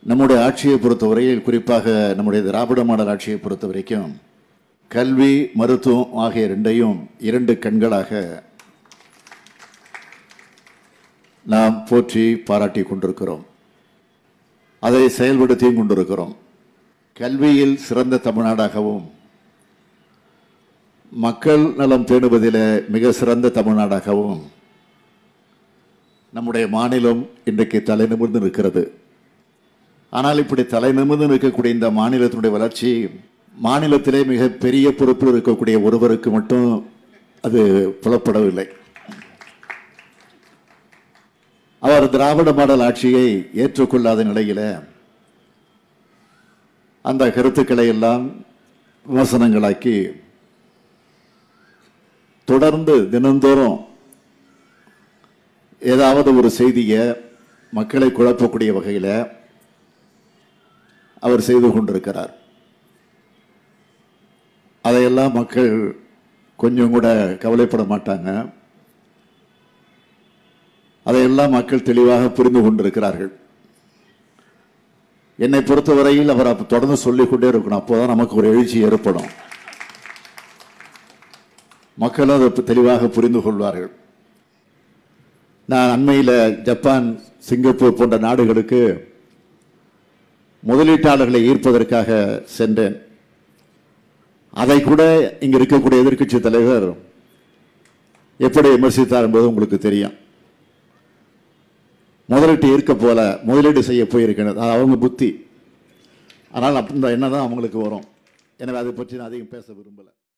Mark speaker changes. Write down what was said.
Speaker 1: நம்முடைய ஆட்சியை பொறுத்தவரையில் குறிப்பாக நம்முடைய திராவிட மாடல் ஆட்சியை பொறுத்த வரைக்கும் கல்வி மருத்துவம் ஆகிய ரெண்டையும் இரண்டு கண்களாக நாம் போற்றி பாராட்டி கொண்டிருக்கிறோம் அதை செயல்படுத்தியும் கொண்டிருக்கிறோம் கல்வியில் சிறந்த தமிழ்நாடாகவும் மக்கள் நலம் பேணுவதில் மிக சிறந்த தமிழ்நாடாகவும் நம்முடைய மாநிலம் இன்றைக்கு தலை நிமிர்ந்து நிற்கிறது ஆனால் இப்படி தலை நிமிர்ந்து நிற்கக்கூடிய இந்த மாநிலத்தினுடைய வளர்ச்சி மாநிலத்திலே மிக பெரிய பொறுப்பில் இருக்கக்கூடிய ஒருவருக்கு மட்டும் அது புலப்படவில்லை அவர் திராவிட மாடல் ஆட்சியை ஏற்றுக்கொள்ளாத நிலையில அந்த கருத்துக்களை எல்லாம் விமர்சனங்களாக்கி தொடர்ந்து தினந்தோறும் ஏதாவது ஒரு செய்தியை மக்களை குழப்பக்கூடிய வகையில் அவர் செய்து கொண்டிருக்கிறார் அதையெல்லாம் மக்கள் கொஞ்சம் கூட கவலைப்பட மாட்டாங்க அதையெல்லாம் மக்கள் தெளிவாக புரிந்து கொண்டிருக்கிறார்கள் என்னை பொறுத்தவரையில் அவர் அப்ப தொடர்ந்து சொல்லிக் கொண்டே இருக்கணும் அப்போதான் நமக்கு ஒரு எழுச்சி ஏற்படும் மக்களும் அதை தெளிவாக புரிந்து கொள்வார்கள் நான் அண்மையில் ஜப்பான் சிங்கப்பூர் போன்ற நாடுகளுக்கு முதலீட்டாளர்களை ஈர்ப்பதற்காக சென்றேன் அதை கூட இங்க இருக்கக்கூடிய எதிர்க்கட்சி தலைவர் எப்படி விமர்சித்தார் என்பது உங்களுக்கு தெரியும் முதலீட்டு ஈர்க்க போல முதலீடு செய்ய போயிருக்கிறது அது அவங்க புத்தி ஆனால் அந்த எண்ணம் தான் அவங்களுக்கு வரும் எனவே அதை பற்றி நான் அதிகம் பேச விரும்பலை